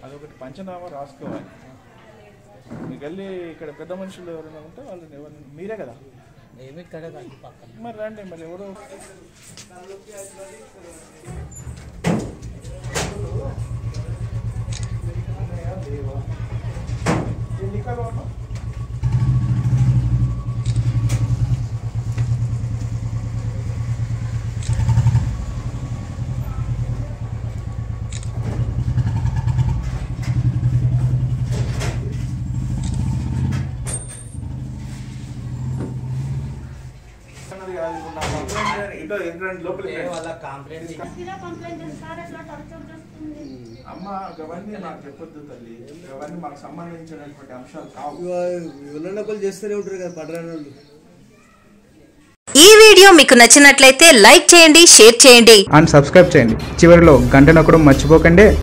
అదొకటి పంచనామా రాసుకోవాలి మీకు వెళ్ళి ఇక్కడ పెద్ద మనుషులు ఎవరైనా ఉంటే వాళ్ళని ఎవరైనా మీరే కదా ఏమి ఇక్కడ కాదు పక్కన మరి రండి మరి ఎవరు ఇంట్లో ఏంటంటే లోపలికి రండి. వాళ్ళ కంప్లైంట్ ఇలా కంప్లైంట్ చేసి సార్ ఎట్లా టార్చర్ చేస్తుంది అమ్మ అవన్నీ నాకు చెప్పొద్దు తల్లి అవన్నీ మాకు సంబంధించినటువంటి అంశాలు కావు ఎవరన్నా చేస్తూనే ఉంటారు కదా పడరాని వాళ్ళు ఈ వీడియో మీకు నచ్చినట్లయితే లైక్ చేయండి షేర్ చేయండి అండ్ సబ్స్క్రైబ్ చేయండి చివరిలో గంట నొక్కడం మర్చిపోకండి